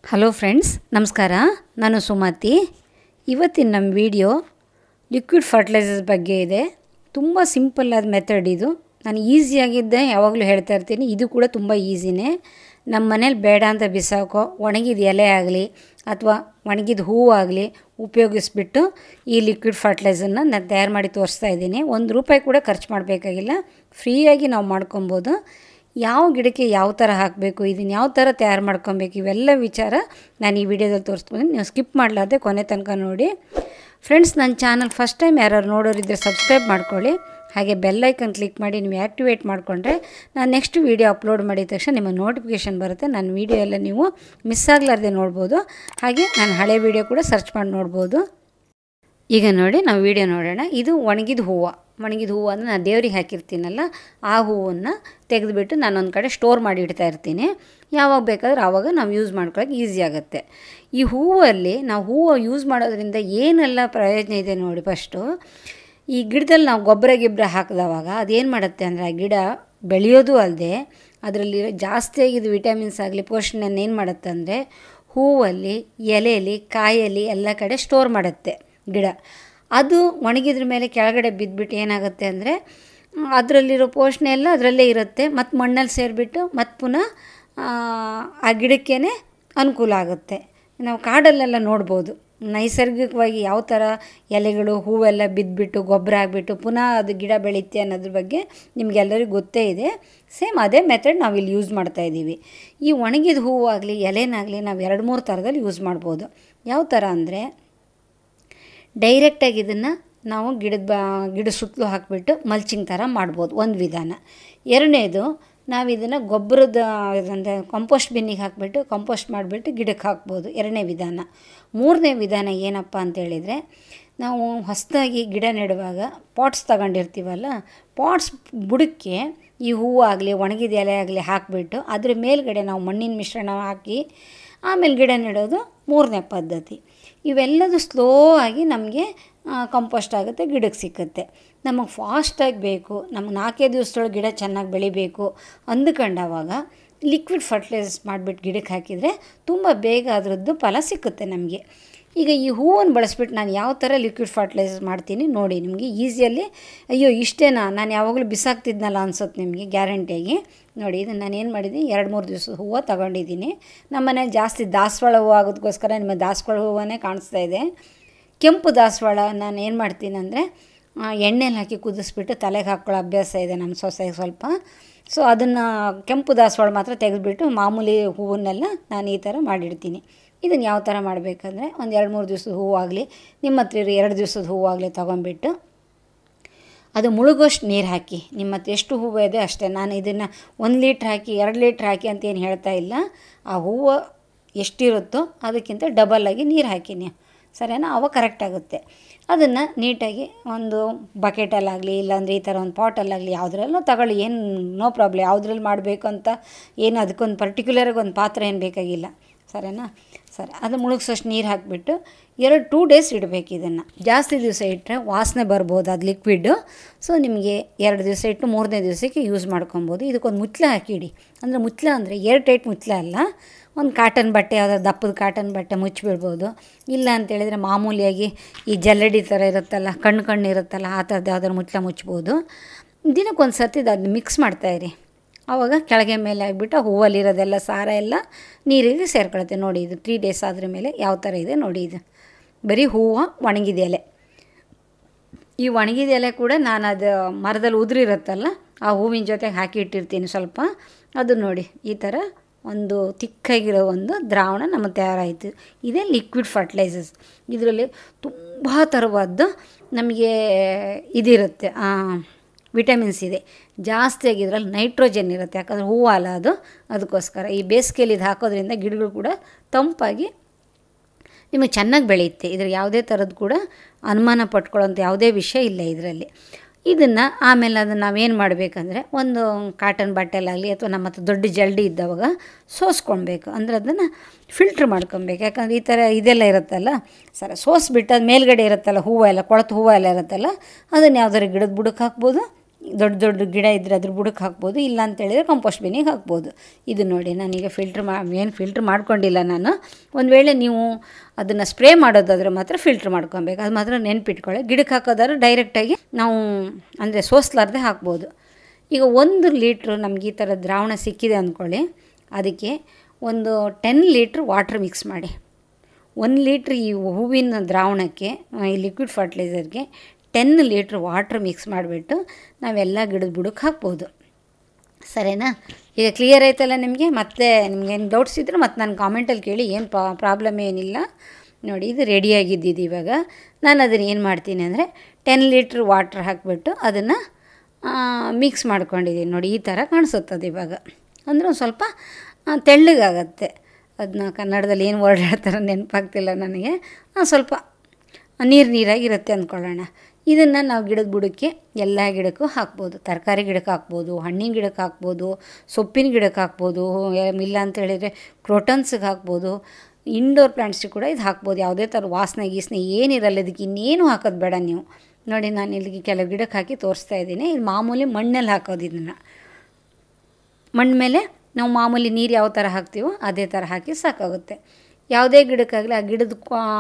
hello friends ನಮಸ್ಕಾರ ನಾನು ಸುಮತಿ ಇವತ್ತಿನ ನಮ್ಮ ವಿಡಿಯೋ ಲಿಕ್ವಿಡ್ ಫರ್ಟಿಲೈಸರ್ಸ್ ಬಗ್ಗೆ ಇದೆ ತುಂಬ ಸಿಂಪಲ್ ಆದ ಮೆಥಡ್ ಇದು ನಾನು ಈಸಿಯಾಗಿದ್ದೆ ಯಾವಾಗಲೂ ಹೇಳ್ತಾ ಇರ್ತೀನಿ ಇದು ಕೂಡ ತುಂಬ ಈಸಿನೇ ನಮ್ಮ ಮನೇಲಿ ಬೇಡ ಅಂತ ಬಿಸಾಕೋ ಒಣಗಿದ ಎಲೆ ಆಗಲಿ ಅಥವಾ ಒಣಗಿದ ಹೂವು ಆಗಲಿ ಉಪಯೋಗಿಸ್ಬಿಟ್ಟು ಈ ಲಿಕ್ವಿಡ್ ಫರ್ಟಿಲೈಸರ್ನ ನಾನು ತಯಾರು ಮಾಡಿ ತೋರಿಸ್ತಾ ಇದ್ದೀನಿ ಒಂದು ರೂಪಾಯಿ ಕೂಡ ಖರ್ಚು ಮಾಡಬೇಕಾಗಿಲ್ಲ ಫ್ರೀಯಾಗಿ ನಾವು ಮಾಡ್ಕೊಬೋದು ಯಾವ ಗಿಡಕ್ಕೆ ಯಾವ ಥರ ಹಾಕಬೇಕು ಇದನ್ನು ಯಾವ ಥರ ತಯಾರು ಮಾಡ್ಕೊಬೇಕು ಇವೆಲ್ಲ ವಿಚಾರ ನಾನು ಈ ವಿಡಿಯೋದಲ್ಲಿ ತೋರಿಸ್ತೀನಿ ನೀವು ಸ್ಕಿಪ್ ಮಾಡಲಾರ್ದೆ ಕೊನೆ ತನಕ ನೋಡಿ ಫ್ರೆಂಡ್ಸ್ ನನ್ನ ಚಾನಲ್ ಫಸ್ಟ್ ಟೈಮ್ ಯಾರು ನೋಡೋರಿದ್ದರೆ ಸಬ್ಸ್ಕ್ರೈಬ್ ಮಾಡ್ಕೊಳ್ಳಿ ಹಾಗೆ ಬೆಲ್ಲೈಕನ್ ಕ್ಲಿಕ್ ಮಾಡಿ ನೀವು ಆ್ಯಕ್ಟಿವೇಟ್ ಮಾಡಿಕೊಂಡ್ರೆ ನಾನು ನೆಕ್ಸ್ಟ್ ವೀಡಿಯೋ ಅಪ್ಲೋಡ್ ಮಾಡಿದ ತಕ್ಷಣ ನಿಮ್ಮ ನೋಟಿಫಿಕೇಷನ್ ಬರುತ್ತೆ ನನ್ನ ವೀಡಿಯೋ ಎಲ್ಲ ನೀವು ಮಿಸ್ ಆಗಲಾರ್ದೆ ನೋಡ್ಬೋದು ಹಾಗೆ ನಾನು ಹಳೆ ವೀಡಿಯೋ ಕೂಡ ಸರ್ಚ್ ಮಾಡಿ ನೋಡ್ಬೋದು ಈಗ ನೋಡಿ ನಾವು ವಿಡಿಯೋ ನೋಡೋಣ ಇದು ಒಣಗಿದ ಹೂವು ಒಣಗಿದ ಹೂವು ಅಂದರೆ ನಾನು ದೇವ್ರಿಗೆ ಹಾಕಿರ್ತೀನಲ್ಲ ಆ ಹೂವನ್ನು ತೆಗೆದುಬಿಟ್ಟು ನಾನು ಒಂದು ಕಡೆ ಸ್ಟೋರ್ ಮಾಡಿ ಇಡ್ತಾ ಇರ್ತೀನಿ ಯಾವಾಗ ಬೇಕಾದ್ರೆ ಆವಾಗ ನಾವು ಯೂಸ್ ಮಾಡ್ಕೊಳ್ಳೋಕೆ ಈಸಿ ಆಗುತ್ತೆ ಈ ಹೂವಲ್ಲಿ ನಾವು ಹೂವು ಯೂಸ್ ಮಾಡೋದ್ರಿಂದ ಏನೆಲ್ಲ ಪ್ರಯೋಜನ ಇದೆ ನೋಡಿ ಫಸ್ಟು ಈ ಗಿಡದಲ್ಲಿ ನಾವು ಗೊಬ್ಬರ ಗಿಬ್ಬರ ಹಾಕಿದವಾಗ ಅದೇನು ಮಾಡುತ್ತೆ ಅಂದರೆ ಆ ಗಿಡ ಬೆಳೆಯೋದು ಅಲ್ಲದೆ ಅದರಲ್ಲಿ ಜಾಸ್ತಿಯಾಗಿದ್ದು ವಿಟಮಿನ್ಸ್ ಆಗಲಿ ಪೋಷಣೆಯನ್ನು ಏನು ಮಾಡುತ್ತೆ ಅಂದರೆ ಹೂವಲ್ಲಿ ಎಲೆಯಲ್ಲಿ ಕಾಯಲ್ಲಿ ಎಲ್ಲ ಕಡೆ ಸ್ಟೋರ್ ಮಾಡುತ್ತೆ ಗಿಡ ಅದು ಒಣಗಿದ್ರ ಮೇಲೆ ಕೆಳಗಡೆ ಬಿದ್ದುಬಿಟ್ಟು ಏನಾಗುತ್ತೆ ಅಂದರೆ ಅದರಲ್ಲಿರೋ ಪೋಷಣೆ ಎಲ್ಲ ಅದರಲ್ಲೇ ಇರುತ್ತೆ ಮತ್ತು ಮಣ್ಣಲ್ಲಿ ಸೇರಿಬಿಟ್ಟು ಮತ್ತು ಪುನಃ ಆ ಗಿಡಕ್ಕೇ ಅನುಕೂಲ ಆಗುತ್ತೆ ನಾವು ಕಾಡಲ್ಲೆಲ್ಲ ನೋಡ್ಬೋದು ನೈಸರ್ಗಿಕವಾಗಿ ಯಾವ ಥರ ಎಲೆಗಳು ಹೂವೆಲ್ಲ ಬಿದ್ದುಬಿಟ್ಟು ಗೊಬ್ಬರ ಆಗಿಬಿಟ್ಟು ಪುನಃ ಅದು ಗಿಡ ಬೆಳೆಯುತ್ತೆ ಅನ್ನೋದ್ರ ಬಗ್ಗೆ ನಿಮಗೆಲ್ಲರಿಗೂ ಗೊತ್ತೇ ಇದೆ ಸೇಮ್ ಅದೇ ಮೆಥಡ್ ನಾವು ಇಲ್ಲಿ ಯೂಸ್ ಮಾಡ್ತಾಯಿದ್ದೀವಿ ಈ ಒಣಗಿದ ಹೂವಾಗಲಿ ಎಲೆನಾಗಲಿ ನಾವು ಎರಡು ಮೂರು ಥರದಲ್ಲಿ ಯೂಸ್ ಮಾಡ್ಬೋದು ಯಾವ ಥರ ಅಂದರೆ ಡೈರೆಕ್ಟಾಗಿ ಇದನ್ನು ನಾವು ಗಿಡದ ಬ ಗಿಡ ಸುತ್ತಲೂ ಹಾಕಿಬಿಟ್ಟು ಮಲ್ಚಿಂಗ್ ಥರ ಮಾಡ್ಬೋದು ಒಂದು ವಿಧಾನ ಎರಡನೇದು ನಾವು ಇದನ್ನು ಗೊಬ್ಬರದ ಅಂದರೆ ಕಂಪೋಸ್ಟ್ ಬಿನ್ನಿಗೆ ಹಾಕಿಬಿಟ್ಟು ಕಂಪೋಸ್ಟ್ ಮಾಡಿಬಿಟ್ಟು ಗಿಡಕ್ಕೆ ಹಾಕ್ಬೋದು ಎರಡನೇ ವಿಧಾನ ಮೂರನೇ ವಿಧಾನ ಏನಪ್ಪ ಅಂತೇಳಿದರೆ ನಾವು ಹೊಸದಾಗಿ ಗಿಡ ನೆಡುವಾಗ ಪಾಟ್ಸ್ ತಗೊಂಡಿರ್ತೀವಲ್ಲ ಪಾಟ್ಸ್ ಬುಡಕ್ಕೆ ಈ ಹೂವು ಆಗಲಿ ಒಣಗಿದ ಎಲೆ ಆಗಲಿ ಹಾಕಿಬಿಟ್ಟು ಅದ್ರ ಮೇಲ್ಗಡೆ ನಾವು ಮಣ್ಣಿನ ಮಿಶ್ರಣ ಹಾಕಿ ಆಮೇಲೆ ಗಿಡ ನೆಡೋದು ಮೂರನೇ ಪದ್ಧತಿ ಇವೆಲ್ಲದು ಸ್ಲೋ ಆಗಿ ನಮಗೆ ಕಂಪೋಸ್ಟ್ ಆಗುತ್ತೆ ಗಿಡಕ್ಕೆ ಸಿಕ್ಕುತ್ತೆ ನಮಗೆ ಫಾಸ್ಟಾಗಿ ಬೇಕು ನಮ್ಗೆ ನಾಲ್ಕೇ ದಿವಸದೊಳಗೆ ಗಿಡ ಚೆನ್ನಾಗಿ ಬೆಳಿಬೇಕು ಅಂದುಕೊಂಡಾವಾಗ ಲಿಕ್ವಿಡ್ ಫರ್ಟಿಲೈಸರ್ಸ್ ಮಾಡಿಬಿಟ್ಟು ಗಿಡಕ್ಕೆ ಹಾಕಿದರೆ ತುಂಬ ಬೇಗ ಅದರದ್ದು ಫಲ ಸಿಕ್ಕುತ್ತೆ ನಮಗೆ ಈಗ ಈ ಹೂವನ್ನು ಬಳಸ್ಬಿಟ್ಟು ನಾನು ಯಾವ ಥರ ಲಿಕ್ವಿಡ್ ಫರ್ಟಿಲೈಸರ್ ಮಾಡ್ತೀನಿ ನೋಡಿ ನಿಮಗೆ ಈಸಿಯಲ್ಲಿ ಅಯ್ಯೋ ಇಷ್ಟೇನಾ ನಾನು ಯಾವಾಗಲೂ ಬಿಸಾಕ್ತಿದ್ನಲ್ಲ ಅನ್ಸುತ್ತೆ ನಿಮಗೆ ಗ್ಯಾರಂಟಿಯಾಗಿ ನೋಡಿ ಇದನ್ನು ನಾನು ಏನು ಮಾಡಿದ್ದೀನಿ ಎರಡು ಮೂರು ದಿವಸ ಹೂವು ತೊಗೊಂಡಿದ್ದೀನಿ ನಮ್ಮ ಮನೇಲಿ ಜಾಸ್ತಿ ದಾಸವಾಳ ಹೂವು ಆಗೋದಕ್ಕೋಸ್ಕರ ನಿಮ್ಮ ದಾಸವಾಳ ಹೂವನ್ನೇ ಕಾಣಿಸ್ತಾ ಇದೆ ಕೆಂಪು ದಾಸವಾಳ ನಾನು ಏನು ಮಾಡ್ತೀನಿ ಅಂದರೆ ಎಣ್ಣೆಲಿ ಹಾಕಿ ಕುದಿಸ್ಬಿಟ್ಟು ತಲೆಗೆ ಹಾಕ್ಕೊಳ್ಳೋ ಅಭ್ಯಾಸ ಇದೆ ನಮ್ಮ ಸೊಸೆಗೆ ಸ್ವಲ್ಪ ಸೊ ಅದನ್ನು ಕೆಂಪು ದಾಸವಾಳ ಮಾತ್ರ ತೆಗೆದುಬಿಟ್ಟು ಮಾಮೂಲಿ ಹೂವನ್ನೆಲ್ಲ ನಾನು ಈ ಥರ ಮಾಡಿಡ್ತೀನಿ ಇದನ್ನು ಯಾವ ಥರ ಮಾಡಬೇಕಂದ್ರೆ ಒಂದು ಎರಡು ಮೂರು ದಿವಸದ ಹೂವಾಗಲಿ ನಿಮ್ಮ ಹತ್ರ ಇರೋ ಎರಡು ದಿವಸದ ಹೂವಾಗಲಿ ತೊಗೊಂಬಿಟ್ಟು ಅದು ಮುಳುಗೋಷ್ಟು ನೀರು ಹಾಕಿ ನಿಮ್ಮ ಹತ್ರ ಎಷ್ಟು ಹೂವು ಇದೆ ಅಷ್ಟೇ ನಾನು ಇದನ್ನು ಒಂದು ಲೀಟ್ರ್ ಹಾಕಿ ಎರಡು ಲೀಟ್ರ್ ಹಾಕಿ ಅಂತ ಏನು ಹೇಳ್ತಾ ಇಲ್ಲ ಆ ಹೂವು ಎಷ್ಟಿರುತ್ತೋ ಅದಕ್ಕಿಂತ ಡಬಲ್ಲಾಗಿ ನೀರು ಹಾಕಿನಿ ಸರಿನಾ ಅವಾಗ ಕರೆಕ್ಟ್ ಆಗುತ್ತೆ ಅದನ್ನು ನೀಟಾಗಿ ಒಂದು ಬಕೆಟಲ್ಲಾಗಲಿ ಇಲ್ಲಾಂದರೆ ಈ ಥರ ಒಂದು ಪಾಟಲ್ಲಾಗಲಿ ಯಾವುದ್ರಲ್ಲೂ ತಗೊಳ್ಳಿ ಏನು ನೋ ಪ್ರಾಬ್ಲಮ್ ಯಾವುದ್ರಲ್ಲಿ ಮಾಡಬೇಕು ಅಂತ ಏನು ಅದಕ್ಕೊಂದು ಪರ್ಟಿಕ್ಯುಲರಾಗಿ ಒಂದು ಪಾತ್ರ ಏನು ಬೇಕಾಗಿಲ್ಲ ಸರಿನಾ ಸರಿ ಅದು ಮುಳುಗ್ಸೋಷ್ಟು ನೀರು ಹಾಕಿಬಿಟ್ಟು ಎರಡು ಟೂ ಡೇಸ್ ಇಡಬೇಕು ಇದನ್ನು ಜಾಸ್ತಿ ದಿವಸ ಇಟ್ಟರೆ ವಾಸನೆ ಬರ್ಬೋದು ಅದು ಲಿಕ್ವಿಡ್ಡು ಸೊ ನಿಮಗೆ ಎರಡು ದಿವಸ ಇಟ್ಟು ಮೂರನೇ ದಿವಸಕ್ಕೆ ಯೂಸ್ ಮಾಡ್ಕೊಬೋದು ಇದಕ್ಕೊಂದು ಮುಚ್ಚಳ ಹಾಕಿಡಿ ಅಂದರೆ ಮುಚ್ಚಳ ಅಂದರೆ ಏರ್ ಟೈಟ್ ಮುಚ್ಚಳ ಅಲ್ಲ ಒಂದು ಕಾಟನ್ ಬಟ್ಟೆ ಯಾವುದಾದ್ರು ದಪ್ಪದ ಕಾಟನ್ ಬಟ್ಟೆ ಮುಚ್ಚಿಬಿಡ್ಬೋದು ಇಲ್ಲ ಅಂತೇಳಿದರೆ ಮಾಮೂಲಿಯಾಗಿ ಈ ಜಲ್ಲಡಿ ಥರ ಇರುತ್ತಲ್ಲ ಕಣ್ಣು ಕಣ್ಣು ಇರುತ್ತಲ್ಲ ಆ ಥರದ್ದು ಯಾವ್ದಾದ್ರು ಮುಚ್ಚಳ ಮುಚ್ಬೋದು ದಿನಕ್ಕೊಂದು ಸರ್ತಿ ಅದು ಮಿಕ್ಸ್ ಮಾಡ್ತಾಯಿರಿ ಆವಾಗ ಕೆಳಗೆ ಮೇಲೆ ಆಗಿಬಿಟ್ಟು ಹೂವಲ್ಲಿರೋದೆಲ್ಲ ಸಾರ ಎಲ್ಲ ನೀರಿಗೆ ಸೇರ್ಕೊಳುತ್ತೆ ನೋಡಿ ಇದು ತ್ರೀ ಡೇಸ್ ಆದ್ರ ಮೇಲೆ ಯಾವ ಥರ ಇದೆ ನೋಡಿ ಇದು ಬರೀ ಹೂವು ಒಣಗಿದ ಎಲೆ ಈ ಒಣಗಿದ ಎಲೆ ಕೂಡ ನಾನು ಅದು ಮರದಲ್ಲಿ ಉದುರಿರುತ್ತಲ್ಲ ಆ ಹೂವಿನ ಜೊತೆಗೆ ಹಾಕಿ ಇಟ್ಟಿರ್ತೀನಿ ಸ್ವಲ್ಪ ಅದು ನೋಡಿ ಈ ಥರ ಒಂದು ತಿಕ್ಕಾಗಿರೋ ಒಂದು ದ್ರಾವಣ ನಮಗೆ ತಯಾರಾಯಿತು ಇದೇ ಲಿಕ್ವಿಡ್ ಫರ್ಟಿಲೈಸರ್ಸ್ ಇದರಲ್ಲಿ ತುಂಬ ಥರವಾದ್ದು ನಮಗೆ ಇದಿರುತ್ತೆ ವಿಟಮಿನ್ಸ್ ಇದೆ ಜಾಸ್ತಿಯಾಗಿ ಇದರಲ್ಲಿ ನೈಟ್ರೋಜನ್ ಇರುತ್ತೆ ಯಾಕಂದರೆ ಹೂವು ಅಲ್ಲ ಅದು ಅದಕ್ಕೋಸ್ಕರ ಈ ಬೇಸಿಗೆಯಲ್ಲಿ ಇದು ಹಾಕೋದ್ರಿಂದ ಗಿಡಗಳು ಕೂಡ ತಂಪಾಗಿ ನಿಮಗೆ ಚೆನ್ನಾಗಿ ಬೆಳೆಯುತ್ತೆ ಇದ್ರ ಯಾವುದೇ ಥರದ್ದು ಕೂಡ ಅನುಮಾನ ಪಟ್ಕೊಳ್ಳೋಂಥ ಯಾವುದೇ ವಿಷಯ ಇಲ್ಲ ಇದರಲ್ಲಿ ಇದನ್ನು ಆಮೇಲೆ ಅದನ್ನು ನಾವೇನು ಮಾಡಬೇಕಂದ್ರೆ ಒಂದು ಕಾಟನ್ ಬಟ್ಟೆಲಾಗಲಿ ಅಥವಾ ನಮ್ಮ ಹತ್ರ ದೊಡ್ಡ ಜಲ್ಡಿ ಇದ್ದವಾಗ ಸೋಸ್ಕೊಳ್ಬೇಕು ಅಂದರೆ ಅದನ್ನು ಫಿಲ್ಟ್ರ್ ಮಾಡ್ಕೊಬೇಕು ಯಾಕಂದರೆ ಈ ಥರ ಇದೆಲ್ಲ ಇರುತ್ತಲ್ಲ ಸರ ಸೋಸ್ಬಿಟ್ಟು ಅದು ಮೇಲ್ಗಡೆ ಇರುತ್ತಲ್ಲ ಹೂವು ಎಲ್ಲ ಕೊಳತು ಹೂವು ಎಲ್ಲ ಇರುತ್ತಲ್ಲ ಅದನ್ನು ಯಾವ್ದಾರು ಗಿಡದ ಬುಡಕ್ಕೆ ಹಾಕ್ಬೋದು ದೊಡ್ಡ ದೊಡ್ಡ ಗಿಡ ಇದ್ದರೆ ಅದ್ರ ಬುಡಕ್ಕೆ ಹಾಕ್ಬೋದು ಇಲ್ಲ ಅಂತೇಳಿದರೆ ಕಂಪೋಸ್ಟ್ ಬಿನ್ನಿಗೆ ಹಾಕ್ಬೋದು ಇದು ನೋಡಿ ನಾನೀಗ ಫಿಲ್ಟ್ರ್ ಮಾ ಏನು ಫಿಲ್ಟ್ರ್ ಮಾಡ್ಕೊಂಡಿಲ್ಲ ನಾನು ಒಂದು ವೇಳೆ ನೀವು ಅದನ್ನು ಸ್ಪ್ರೇ ಮಾಡೋದಾದ್ರೆ ಮಾತ್ರ ಫಿಲ್ಟ್ರ್ ಮಾಡ್ಕೊಬೇಕು ಅದು ಮಾತ್ರ ನೆನ್ಪಿಟ್ಕೊಳ್ಳಿ ಗಿಡಕ್ಕೆ ಹಾಕೋದಾದ್ರೆ ಡೈರೆಕ್ಟಾಗಿ ನಾವು ಅಂದರೆ ಸೋಸ್ಲಾರ್ದೆ ಹಾಕ್ಬೋದು ಈಗ ಒಂದು ಲೀಟ್ರು ನಮ್ಗೆ ಈ ಥರ ದ್ರಾವಣ ಸಿಕ್ಕಿದೆ ಅಂದ್ಕೊಳ್ಳಿ ಅದಕ್ಕೆ ಒಂದು ಟೆನ್ ಲೀಟ್ರ್ ವಾಟ್ರ್ ಮಿಕ್ಸ್ ಮಾಡಿ ಒಂದು ಲೀಟ್ರ್ ಈ ಹೂವಿನ ದ್ರಾವಣಕ್ಕೆ ಈ ಲಿಕ್ವಿಡ್ ಫರ್ಟಿಲೈಸರ್ಗೆ ಟೆನ್ ಲೀಟ್ರ್ ವಾಟ್ರ್ ಮಿಕ್ಸ್ ಮಾಡಿಬಿಟ್ಟು ನಾವೆಲ್ಲ ಗಿಡದ ಬುಡಕ್ಕೆ ಹಾಕ್ಬೋದು ಸರಿನಾ ಈಗ ಕ್ಲಿಯರ್ ಆಯ್ತಲ್ಲ ನಿಮಗೆ ಮತ್ತೆ ನಿಮ್ಗೇನು ಡೌಟ್ಸ್ ಇದ್ದರೆ ಮತ್ತೆ ನಾನು ಕಾಮೆಂಟಲ್ಲಿ ಕೇಳಿ ಏನು ಪ್ರಾಬ್ಲಮ್ ಏನಿಲ್ಲ ನೋಡಿ ಇದು ರೆಡಿಯಾಗಿದ್ದಿದ್ದು ಇವಾಗ ನಾನು ಅದನ್ನು ಏನು ಮಾಡ್ತೀನಿ ಅಂದರೆ ಟೆನ್ ಲೀಟ್ರ್ ವಾಟ್ರ್ ಹಾಕಿಬಿಟ್ಟು ಅದನ್ನು ಮಿಕ್ಸ್ ಮಾಡ್ಕೊಂಡಿದ್ದೀನಿ ನೋಡಿ ಈ ಥರ ಕಾಣಿಸುತ್ತದೆ ಇವಾಗ ಅಂದರೆ ಒಂದು ಸ್ವಲ್ಪ ತೆಳ್ಳಗಾಗತ್ತೆ ಅದನ್ನ ಕನ್ನಡದಲ್ಲಿ ಏನು ವರ್ಡ್ ಹೇಳ್ತಾರೆ ನೆನಪಾಗ್ತಿಲ್ಲ ನನಗೆ ಸ್ವಲ್ಪ ನೀರು ನೀರಾಗಿರುತ್ತೆ ಅಂದ್ಕೊಳ್ಳೋಣ ಇದನ್ನು ನಾವು ಗಿಡದ ಬುಡಕ್ಕೆ ಎಲ್ಲ ಗಿಡಕ್ಕೂ ಹಾಕ್ಬೋದು ತರಕಾರಿ ಗಿಡಕ್ಕೆ ಹಾಕ್ಬೋದು ಹಣ್ಣಿನ ಗಿಡಕ್ಕೆ ಹಾಕ್ಬೋದು ಸೊಪ್ಪಿನ ಗಿಡಕ್ಕೆ ಹಾಕ್ಬೋದು ಇಲ್ಲ ಅಂತ ಹೇಳಿದರೆ ಕ್ರೋಟನ್ಸ್ಗೆ ಹಾಕ್ಬೋದು ಇಂಡೋರ್ ಪ್ಲ್ಯಾಂಟ್ಸಿಗೆ ಕೂಡ ಇದು ಹಾಕ್ಬೋದು ಯಾವುದೇ ಥರ ವಾಸನೆ ಗೀಸನೆ ಏನಿರಲ್ಲ ಇದಕ್ಕೆ ಇನ್ನೇನು ಹಾಕೋದು ಬೇಡ ನೀವು ನೋಡಿ ನಾನು ಇಲ್ಲಿಗೆ ಕೆಲವು ಗಿಡಕ್ಕೆ ಹಾಕಿ ತೋರಿಸ್ತಾ ಇದ್ದೀನಿ ಇದು ಮಾಮೂಲಿ ಮಣ್ಣಲ್ಲಿ ಹಾಕೋದು ಇದನ್ನು ಮಣ್ಣು ಮೇಲೆ ನಾವು ಮಾಮೂಲಿ ನೀರು ಯಾವ ಥರ ಹಾಕ್ತೀವೋ ಅದೇ ಥರ ಹಾಕಿ ಸಾಕಾಗುತ್ತೆ ಯಾವುದೇ ಗಿಡಕ್ಕಾಗಲಿ ಆ ಗಿಡದ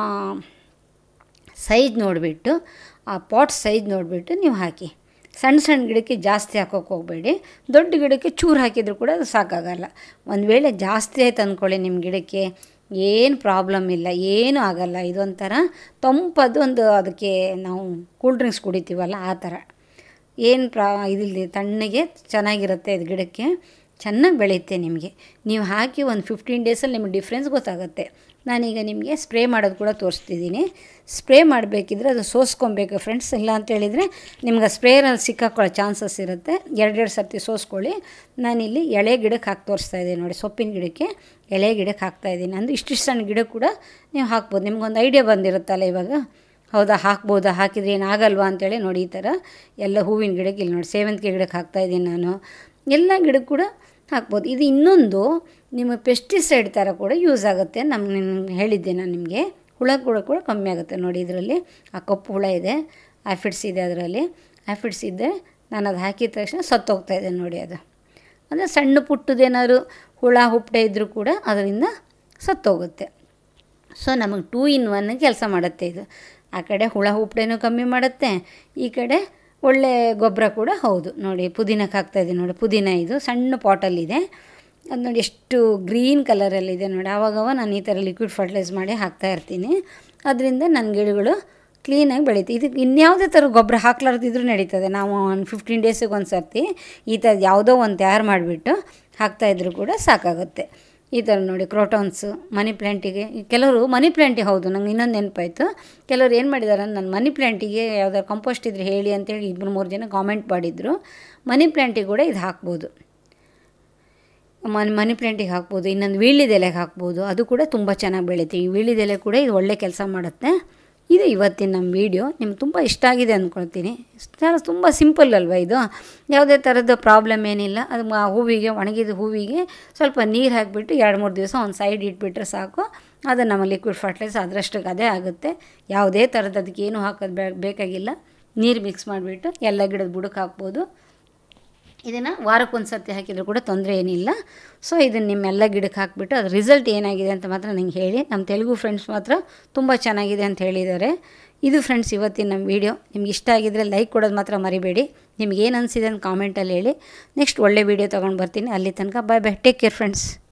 ಸೈಜ್ ನೋಡಿಬಿಟ್ಟು ಆ ಪಾಟ್ ಸೈಜ್ ನೋಡಿಬಿಟ್ಟು ನೀವು ಹಾಕಿ ಸಣ್ಣ ಸಣ್ಣ ಗಿಡಕ್ಕೆ ಜಾಸ್ತಿ ಹಾಕೋಕೆ ಹೋಗಬೇಡಿ ದೊಡ್ಡ ಗಿಡಕ್ಕೆ ಚೂರು ಹಾಕಿದರೂ ಕೂಡ ಅದು ಸಾಕಾಗಲ್ಲ ಒಂದು ವೇಳೆ ಜಾಸ್ತಿ ಆಯ್ತು ಅಂದ್ಕೊಳ್ಳಿ ನಿಮ್ಮ ಗಿಡಕ್ಕೆ ಏನು ಪ್ರಾಬ್ಲಮ್ ಇಲ್ಲ ಏನೂ ಆಗಲ್ಲ ಇದೊಂಥರ ತಂಪದು ಒಂದು ಅದಕ್ಕೆ ನಾವು ಕೂಲ್ ಡ್ರಿಂಕ್ಸ್ ಕುಡಿತೀವಲ್ಲ ಆ ಥರ ಏನು ಪ್ರಾ ಇದಿಲ್ಲ ತಣ್ಣಗೆ ಚೆನ್ನಾಗಿರುತ್ತೆ ಇದು ಗಿಡಕ್ಕೆ ಚೆನ್ನಾಗಿ ಬೆಳೆಯುತ್ತೆ ನಿಮಗೆ ನೀವು ಹಾಕಿ ಒಂದು ಫಿಫ್ಟೀನ್ ಡೇಸಲ್ಲಿ ನಿಮಗೆ ಡಿಫ್ರೆನ್ಸ್ ಗೊತ್ತಾಗುತ್ತೆ ನಾನೀಗ ನಿಮಗೆ ಸ್ಪ್ರೇ ಮಾಡೋದು ಕೂಡ ತೋರಿಸ್ತಿದ್ದೀನಿ ಸ್ಪ್ರೇ ಮಾಡಬೇಕಿದ್ರೆ ಅದು ಸೋಸ್ಕೊಬೇಕು ಫ್ರೆಂಡ್ಸ್ ಇಲ್ಲ ಅಂತ ಹೇಳಿದರೆ ನಿಮ್ಗೆ ಸ್ಪ್ರೇರಲ್ಲಿ ಸಿಕ್ಕಾಕೊಳ್ಳೋ ಚಾನ್ಸಸ್ ಇರುತ್ತೆ ಎರಡೆರಡು ಸರ್ತಿ ಸೋಸ್ಕೊಳ್ಳಿ ನಾನಿಲ್ಲಿ ಎಳೆ ಗಿಡಕ್ಕೆ ಹಾಕಿ ತೋರಿಸ್ತಾ ಇದ್ದೀನಿ ನೋಡಿ ಸೊಪ್ಪಿನ ಗಿಡಕ್ಕೆ ಎಳೆ ಗಿಡಕ್ಕೆ ಹಾಕ್ತಾಯಿದ್ದೀನಿ ಅಂದರೆ ಇಷ್ಟಿಷ್ಟು ಸಣ್ಣ ಗಿಡ ಕೂಡ ನೀವು ಹಾಕ್ಬೋದು ನಿಮ್ಗೊಂದು ಐಡಿಯಾ ಬಂದಿರುತ್ತಲ್ಲ ಇವಾಗ ಹೌದಾ ಹಾಕ್ಬೋದಾ ಹಾಕಿದರೆ ಏನಾಗಲ್ವಾ ಅಂತೇಳಿ ನೋಡಿ ಈ ಥರ ಎಲ್ಲ ಹೂವಿನ ಗಿಡಕ್ಕೆ ಇಲ್ಲಿ ನೋಡಿ ಸೇವಂತಿಗೆ ಗಿಡಕ್ಕೆ ಹಾಕ್ತಾಯಿದ್ದೀನಿ ನಾನು ಎಲ್ಲ ಗಿಡಕ್ಕೆ ಕೂಡ ಹಾಕ್ಬೋದು ಇದು ಇನ್ನೊಂದು ನಿಮ್ಮ ಪೆಸ್ಟಿಸೈಡ್ ಥರ ಕೂಡ ಯೂಸ್ ಆಗುತ್ತೆ ನಮ್ಮ ನಿಮ್ಗೆ ಹೇಳಿದ್ದೆ ನಾನು ನಿಮಗೆ ಹುಳ ಕೂಡ ಕೂಡ ಕಮ್ಮಿ ಆಗುತ್ತೆ ನೋಡಿ ಇದರಲ್ಲಿ ಆ ಕಪ್ಪು ಹುಳ ಇದೆ ಆಫಿಡ್ಸ್ ಇದೆ ಅದರಲ್ಲಿ ಆಫಿಡ್ಸ್ ಇದ್ದರೆ ನಾನು ಅದು ಹಾಕಿದ ತಕ್ಷಣ ಸತ್ತೋಗ್ತಾ ಇದೆ ನೋಡಿ ಅದು ಅಂದರೆ ಸಣ್ಣ ಪುಟ್ಟದೇನಾದ್ರು ಹುಳ ಹುಪ್ಪಟೆ ಇದ್ದರೂ ಕೂಡ ಅದರಿಂದ ಸತ್ತೋಗುತ್ತೆ ಸೊ ನಮಗೆ ಟೂ ಇನ್ ಒನ್ ಕೆಲಸ ಮಾಡುತ್ತೆ ಇದು ಆ ಕಡೆ ಹುಳ ಹುಪ್ಪಟೆನೂ ಕಮ್ಮಿ ಮಾಡುತ್ತೆ ಈ ಕಡೆ ಒಳ್ಳೆ ಗೊಬ್ಬರ ಕೂಡ ಹೌದು ನೋಡಿ ಪುದೀನಕ್ಕೆ ಹಾಕ್ತಾಯಿದ್ದೀನಿ ನೋಡಿ ಪುದೀನ ಇದು ಸಣ್ಣ ಪಾಟಲ್ಲಿದೆ ಅದು ನೋಡಿ ಎಷ್ಟು ಗ್ರೀನ್ ಕಲರಲ್ಲಿದೆ ನೋಡಿ ಆವಾಗವ ನಾನು ಈ ಥರ ಲಿಕ್ವಿಡ್ ಫರ್ಟಿಲೈಸ್ ಮಾಡಿ ಹಾಕ್ತಾ ಇರ್ತೀನಿ ಅದರಿಂದ ನನ್ನ ಗಿಡಗಳು ಕ್ಲೀನಾಗಿ ಬೆಳೀತು ಇದಕ್ಕೆ ಇನ್ಯಾವುದೇ ಥರ ಗೊಬ್ಬರ ಹಾಕ್ಲಾರ್ದಿದ್ರೂ ನಡೀತದೆ ನಾವು ಒಂದು ಫಿಫ್ಟೀನ್ ಡೇಸಿಗೆ ಒಂದು ಸರ್ತಿ ಈ ಥರ ಯಾವುದೋ ಒಂದು ತಯಾರು ಮಾಡಿಬಿಟ್ಟು ಹಾಕ್ತಾಯಿದ್ರು ಕೂಡ ಸಾಕಾಗುತ್ತೆ ಈ ಥರ ನೋಡಿ ಕ್ರೋಟಾನ್ಸು ಮನಿ ಪ್ಲ್ಯಾಂಟಿಗೆ ಕೆಲವರು ಮನಿ ಪ್ಲ್ಯಾಂಟಿಗೆ ಹೌದು ನಂಗೆ ಇನ್ನೊಂದು ನೆನಪಾಯಿತು ಕೆಲವರು ಏನು ಮಾಡಿದ್ದಾರೆ ನನ್ನ ಮನಿ ಪ್ಲ್ಯಾಂಟಿಗೆ ಯಾವ್ದಾದ್ರು ಕಂಪೋಸ್ಟ್ ಇದ್ರೆ ಹೇಳಿ ಅಂತೇಳಿ ಇಬ್ಬರು ಮೂರು ಜನ ಕಾಮೆಂಟ್ ಮಾಡಿದ್ರು ಮನಿ ಪ್ಲ್ಯಾಂಟಿಗೆ ಕೂಡ ಇದು ಹಾಕ್ಬೋದು ಮನಿ ಮನಿ ಪ್ಲ್ಯಾಂಟಿಗೆ ಹಾಕ್ಬೋದು ಇನ್ನೊಂದು ವೀಳ್ಯದೆಲೆಗೆ ಹಾಕ್ಬೋದು ಅದು ಕೂಡ ತುಂಬ ಚೆನ್ನಾಗಿ ಬೆಳೀತೆ ಈ ವೀಳ್ಯದೆಲೆ ಕೂಡ ಇದು ಒಳ್ಳೆ ಕೆಲಸ ಮಾಡುತ್ತೆ ಇದು ಇವತ್ತಿನ ನಮ್ಮ ವೀಡಿಯೋ ನಿಮ್ಗೆ ತುಂಬ ಇಷ್ಟ ಆಗಿದೆ ಅಂದ್ಕೊಳ್ತೀನಿ ತುಂಬ ಸಿಂಪಲ್ ಅಲ್ವಾ ಇದು ಯಾವುದೇ ಥರದ ಪ್ರಾಬ್ಲಮ್ ಏನಿಲ್ಲ ಅದು ಆ ಹೂವಿಗೆ ಒಣಗಿದ ಹೂವಿಗೆ ಸ್ವಲ್ಪ ನೀರು ಹಾಕಿಬಿಟ್ಟು ಎರಡು ಮೂರು ದಿವಸ ಒಂದು ಸೈಡ್ ಇಟ್ಬಿಟ್ರೆ ಸಾಕು ಅದು ನಮ್ಮ ಲಿಕ್ವಿಡ್ ಫರ್ಟಿಲೈಸ್ ಅದರಷ್ಟಕ್ಕೆ ಅದೇ ಆಗುತ್ತೆ ಯಾವುದೇ ಥರದ ಅದಕ್ಕೆ ಏನೂ ಹಾಕೋದು ಬೇಕಾಗಿಲ್ಲ ನೀರು ಮಿಕ್ಸ್ ಮಾಡಿಬಿಟ್ಟು ಎಲ್ಲ ಗಿಡದ ಬುಡಕ್ಕೆ ಹಾಕ್ಬೋದು ಇದನ್ನು ವಾರಕ್ಕೊಂದು ಸರ್ತಿ ಹಾಕಿದರೂ ಕೂಡ ತೊಂದರೆ ಏನಿಲ್ಲ ಸೊ ಇದನ್ನು ನಿಮ್ಮೆಲ್ಲ ಗಿಡಕ್ಕೆ ಹಾಕಿಬಿಟ್ಟು ಅದು ರಿಸಲ್ಟ್ ಏನಾಗಿದೆ ಅಂತ ಮಾತ್ರ ನಂಗೆ ಹೇಳಿ ನಮ್ಮ ತೆಲುಗು ಫ್ರೆಂಡ್ಸ್ ಮಾತ್ರ ತುಂಬ ಚೆನ್ನಾಗಿದೆ ಅಂತ ಹೇಳಿದ್ದಾರೆ ಇದು ಫ್ರೆಂಡ್ಸ್ ಇವತ್ತಿನ ನಮ್ಮ ವೀಡಿಯೋ ನಿಮ್ಗೆ ಇಷ್ಟ ಆಗಿದ್ದರೆ ಲೈಕ್ ಕೊಡೋದು ಮಾತ್ರ ಮರಿಬೇಡಿ ನಿಮ್ಗೆ ಏನು ಅನಿಸಿದೆ ಅಂತ ಕಾಮೆಂಟಲ್ಲಿ ಹೇಳಿ ನೆಕ್ಸ್ಟ್ ಒಳ್ಳೆ ವೀಡಿಯೋ ತೊಗೊಂಡು ಬರ್ತೀನಿ ಅಲ್ಲಿ ತನಕ bye bye take care friends